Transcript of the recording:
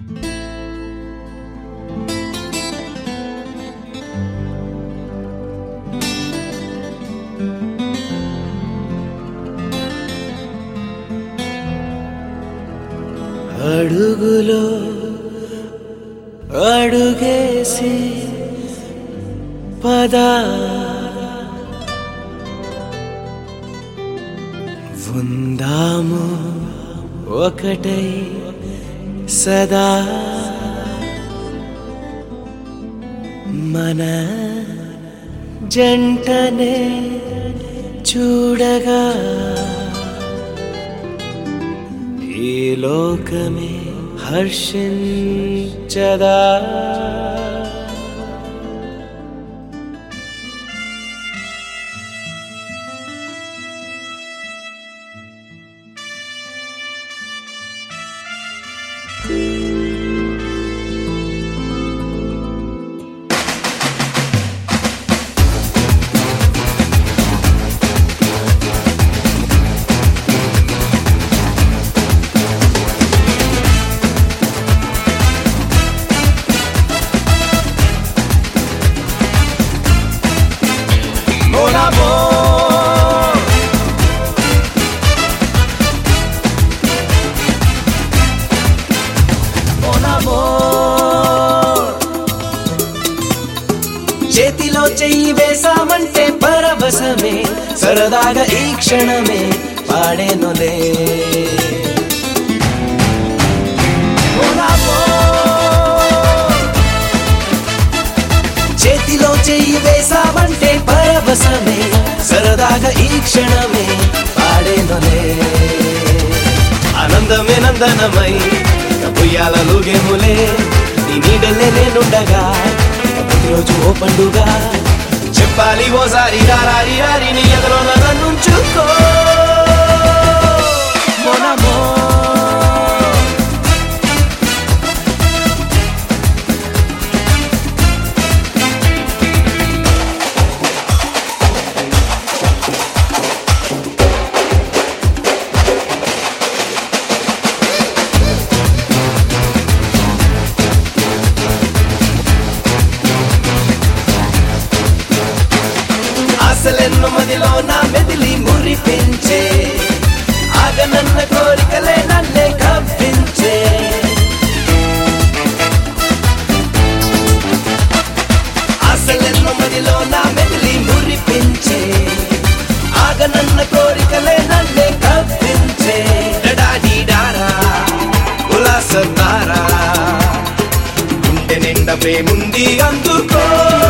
అడుగులో అడుగేసి పదా ఉందాము ఒకటై సదా మన జంటనే చూడగా ఈ లోకమే హర్షించదా Mon amor Mon amor చేతిలో చెయ్యి వేసామంటే పరవశమే సరదాగా ఈ క్షణమే పాడేనులే Mon amor చేతిలో చెయ్యి వేసామంటే పరవశమే సరదాగా ఈ క్షణమే పాడేనులే ఆనందమే నందనమై ఉయ్యాలలుగేములే నీ నీడల్లే నేనుండగా ప్రతిరోజు ఓ పండుగ చెప్పాలి ఓసారి రారి రారి నీ ఎదలో నన్నుంచుకో మొనమో ఆశలెన్నో మదిలో నా మెదిలి మురిపించే ఆగనన్న కోరికలే నన్నే కవ్వించే ఆశలెన్నో మదిలో నా మెదిలి మురిపించే ఆగనన్న కోరికలే నన్నే కవ్వించే డడాడీ డారా ఉల్లాస తారా గుండె నిండా ప్రేముంది అందుకో